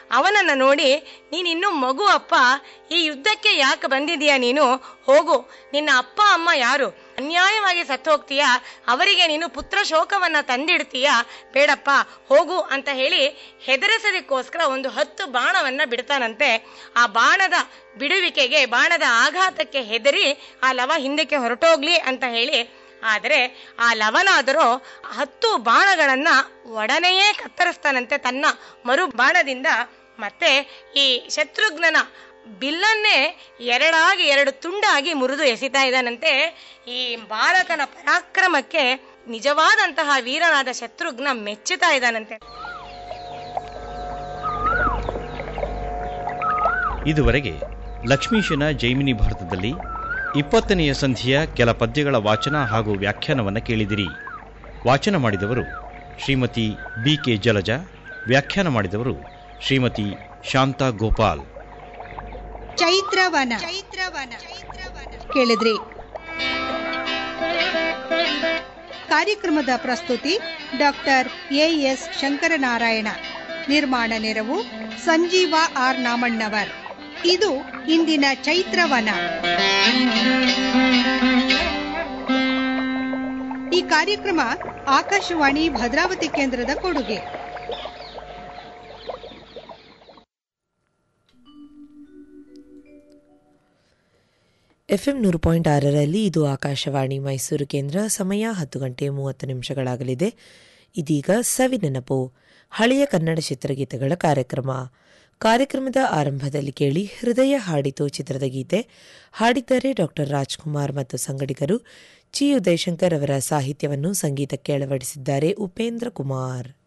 ಅವನನ್ನ ನೋಡಿ ನೀನ್ ಇನ್ನೂ ಮಗು ಅಪ್ಪ ಈ ಯುದ್ಧಕ್ಕೆ ಯಾಕೆ ಬಂದಿದೀಯ ನೀನು ಹೋಗು ನಿನ್ನ ಅಪ್ಪ ಅಮ್ಮ ಯಾರು ಅನ್ಯಾಯವಾಗಿ ಸತ್ತು ಹೋಗ್ತೀಯ ಅವರಿಗೆ ನೀನು ಪುತ್ರ ಶೋಕವನ್ನ ತಂದಿಡ್ತೀಯ ಬೇಡಪ್ಪ ಹೋಗು ಅಂತ ಹೇಳಿ ಹೆದರಿಸೋದಕ್ಕೋಸ್ಕರ ಒಂದು ಹತ್ತು ಬಾಣವನ್ನ ಬಿಡ್ತಾನಂತೆ ಆ ಬಾಣದ ಬಿಡುವಿಕೆಗೆ ಬಾಣದ ಆಘಾತಕ್ಕೆ ಹೆದರಿ ಆ ಲವ ಹಿಂದಕ್ಕೆ ಹೊರಟೋಗ್ಲಿ ಅಂತ ಹೇಳಿ ಆದರೆ ಆ ಲವನಾದರೂ ಹತ್ತು ಬಾಣಗಳನ್ನ ಒಡನೆಯೇ ಕತ್ತರಿಸ್ತಾನಂತೆ ತನ್ನ ಮರು ಬಾಣದಿಂದ ಮತ್ತೆ ಈ ಶತ್ರುಘ್ನನ ಬಿಲ್ಲನ್ನೇ ಎರಡಾಗಿ ಎರಡು ತುಂಡಾಗಿ ಮುರಿದು ಎಸಿತಾ ಇದ್ದಾನಂತೆ ಈ ಬಾಲಕನ ಪರಾಕ್ರಮಕ್ಕೆ ನಿಜವಾದಂತಹ ವೀರನಾದ ಶತ್ರುಘ್ನ ಮೆಚ್ಚುತ್ತಾ ಇದ್ದಾನಂತೆ ಇದುವರೆಗೆ ಲಕ್ಷ್ಮೀಶನ ಜೈಮಿನಿ ಭಾರತದಲ್ಲಿ ಇಪ್ಪತ್ತನೆಯ ಸಂಧಿಯ ಕೆಲ ಪದ್ಯಗಳ ವಾಚನ ಹಾಗೂ ವ್ಯಾಖ್ಯಾನವನ್ನು ಕೇಳಿದಿರಿ ವಾಚನ ಮಾಡಿದವರು ಶ್ರೀಮತಿ ಬಿ ಕೆ ಜಲಜ ವ್ಯಾಖ್ಯಾನ ಮಾಡಿದವರು ಶ್ರೀಮತಿ ಶಾಂತಾ ಗೋಪಾಲ್ ಚೈತ್ರವನ ಚೈತ್ರವನ ಕೇಳಿದ್ರಿ ಕಾರ್ಯಕ್ರಮದ ಪ್ರಸ್ತುತಿ ಡಾಕ್ಟರ್ ಎ ಎಸ್ ಶಂಕರನಾರಾಯಣ ನಿರ್ಮಾಣ ನೆರವು ಸಂಜೀವ ಆರ್ ನಾಮಣ್ಣವರ್ ಇದು ಇಂದಿನ ಚೈತ್ರವನ ಈ ಕಾರ್ಯಕ್ರಮ ಆಕಾಶವಾಣಿ ಭದ್ರಾವತಿ ಕೇಂದ್ರದ ಕೊಡುಗೆ ಎಫ್ಎಂ ನೂರು ಪಾಯಿಂಟ್ ಆರರಲ್ಲಿ ಇದು ಆಕಾಶವಾಣಿ ಮೈಸೂರು ಕೇಂದ್ರ ಸಮಯ ಹತ್ತು ಗಂಟೆ ಮೂವತ್ತು ನಿಮಿಷಗಳಾಗಲಿದೆ ಇದೀಗ ಸವಿನೆನಪು ಹಳೆಯ ಕನ್ನಡ ಚಿತ್ರಗೀತೆಗಳ ಕಾರ್ಯಕ್ರಮ ಕಾರ್ಯಕ್ರಮದ ಆರಂಭದಲ್ಲಿ ಕೇಳಿ ಹೃದಯ ಹಾಡಿತು ಚಿತ್ರದ ಗೀತೆ ಹಾಡಿದ್ದಾರೆ ಡಾಕ್ಟರ್ ರಾಜ್ಕುಮಾರ್ ಮತ್ತು ಸಂಗಡಿಗರು ಚಿ ಉದಯಶಂಕರ್ ಅವರ ಸಾಹಿತ್ಯವನ್ನು ಸಂಗೀತಕ್ಕೆ ಅಳವಡಿಸಿದ್ದಾರೆ ಉಪೇಂದ್ರ ಕುಮಾರ್